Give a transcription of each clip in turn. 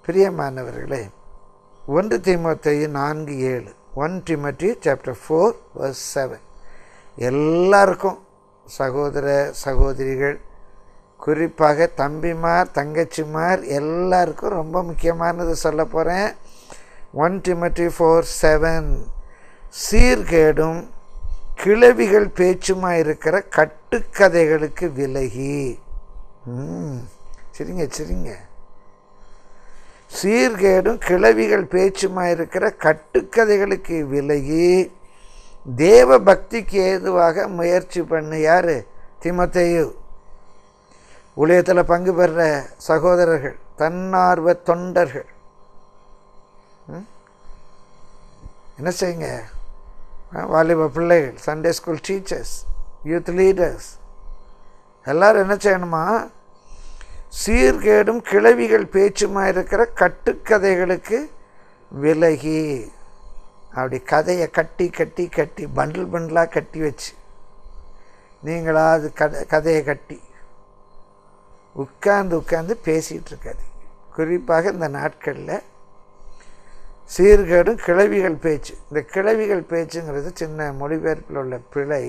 பிரியமானவர்களே ஒன்று தீமோத்தேயு நான்கு ஏழு one Timothy chapter four verse seven எல்லாருக்கும் சகோதர சகோதரிகள் குறிப்பாக தம்பிமார் தங்கச்சிமார் எல்லாருக்கும் ரொம்ப முக்கியமானது சொல்ல போகிறேன் ஒன் டிமட்டி ஃபோர் செவன் சீர்கேடும் கிளவிகள் பேச்சுமா இருக்கிற கட்டுக்கதைகளுக்கு விலகி ம், சரிங்க சரிங்க சீர்கேடும் கிளவிகள் பேச்சுமா இருக்கிற கட்டுக்கதைகளுக்கு விலகி தேவ பக்திக்கு ஏதுவாக முயற்சி பண்ணு யாரு திமத்தையு ஊழியத்தில் பங்கு பெறுற சகோதரர்கள் தன்னார்வ தொண்டர்கள் ம்? என்ன செய்யுங்க ஆ, வாலிப பிள்ளைகள் Sunday school teachers youth leaders எல்லாரும் என்ன செய்யணுமா சீர்கேடும் கிளவிகள் பேச்சுமா இருக்கிற கட்டுக்கதைகளுக்கு விலகி அப்படி கதையை கட்டி கட்டி கட்டி பண்டில் பண்டிலாக கட்டி வச்சு நீங்களா அது கதை கதையை கட்டி உட்கார்ந்து உட்கார்ந்து பேசிகிட்டு இருக்காது குறிப்பாக இந்த நாட்களில் சீர்கேடும் கிளவிகள் பேச்சு இந்த கிளவிகள் பேச்சுங்கிறது சின்ன மொழிபெயர்ப்பில் உள்ள பிழை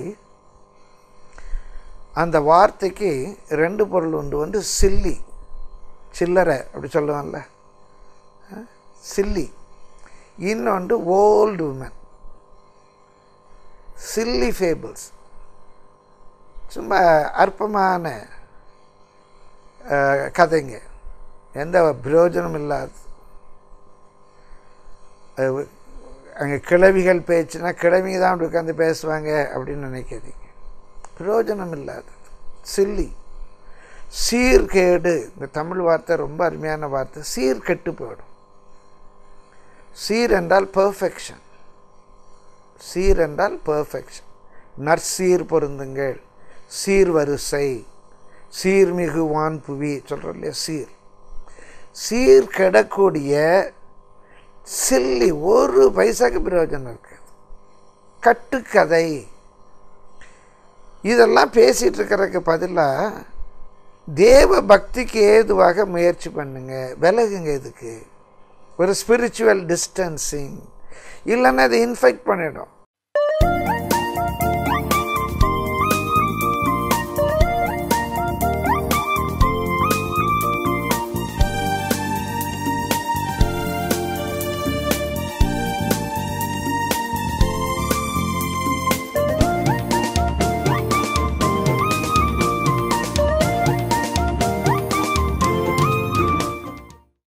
அந்த வார்த்தைக்கு ரெண்டு பொருள் உண்டு ஒன்று சில்லி சில்லறை அப்படி சொல்லுவான்ல அஹ், சில்லி இன்னொன்று ஓல்டு உமன் சில்லி ஃபேபிள்ஸ் சும்மா அற்பமான அஹ், கதைங்க எந்த பிரயோஜனம் இல்லாது அங்கே கிழவிகள் பேச்சுனா கிழவிங்க தான் அப்படி உட்காந்து பேசுவாங்க அப்படின்னு நினைக்காதீங்க பிரயோஜனம் இல்லாதது சில்லி சீர்கேடு இந்த தமிழ் வார்த்தை ரொம்ப அருமையான வார்த்தை சீர்கெட்டு போயிடும் சீர் என்றால் பெர்ஃபெக்ஷன் சீர் என்றால் பெர்ஃபெக்ஷன் நற்சீர் பொருந்துங்கள் சீர்வரிசை சீர்மிகு வான் புவி சொல்கிறோம் இல்லையா சீர் சீர் கெடக்கூடிய சில்லி ஒரு பைசாக்கு பிரயோஜனம் இருக்காது கட்டுக்கதை இதெல்லாம் பேசிகிட்டு இருக்கிறதுக்கு பதிலாக தேவ பக்திக்கு ஏதுவாக முயற்சி பண்ணுங்க விலகுங்க இதுக்கு ஒரு ஸ்பிரிச்சுவல் டிஸ்டன்சிங் இல்லைன்னா அதை இன்ஃபெக்ட் பண்ணிடும்